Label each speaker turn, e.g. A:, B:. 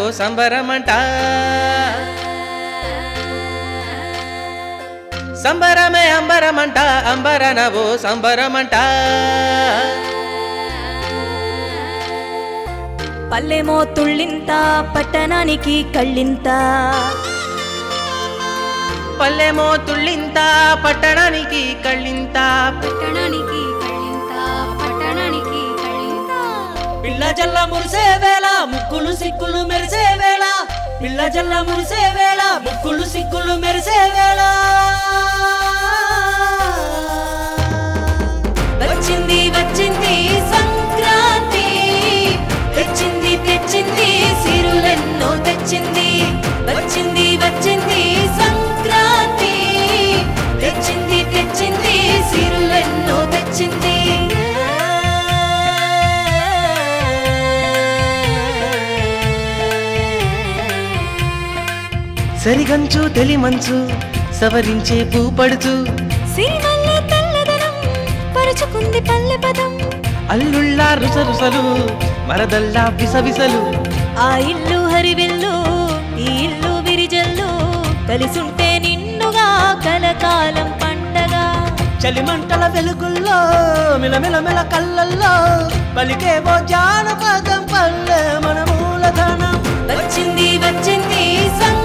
A: సంబరమంట సంబరమే అంబరమంట అంబరనవో సంబరమంట
B: పల్లెమో తుళ్ళింత పట్టణానికి కళ్ళింత
A: పల్లెమో తుళ్ళింత పట్టణానికి కళ్ళింత
C: పట్టణానికి కళ్ళింత పట్టణానికి కళ్ళింత
D: పిల్ల జల్ల మురిసే వేళ ముక్కులు సిక్కులు మెరిసే వేళ పిల్ల జల్ల మురిసే వేళ ముక్కులు సిక్కులు మెరిసే వేళ
B: వచ్చింది వచ్చింది సంక్రాంతి తెచ్చింది తెచ్చింది సిరులెన్నో తెచ్చింది వచ్చింది వచ్చింది సంక్రాంతి తెచ్చింది తెచ్చింది సిరులెన్నో తెచ్చింది
A: సరిగంచు తెలిమంచు సవరించే పూపడుచు
B: సిరిమల్లె తెల్లదనం పరుచుకుంది పల్లె పదం
A: అల్లుళ్ళ రుసరుసలు మరదల్లా విసవిసలు
B: ఆ ఇల్లు హరివిల్లు ఈ ఇల్లు విరిజల్లు కలిసుంటే నిన్నుగా కలకాలం పండగ
D: చలిమంటల వెలుగుల్లో మిలమిల మిల కళ్ళల్లో పలికేవో జానపదం పల్లె మన మూలధనం
B: వచ్చింది వచ్చింది సంక్రాంతి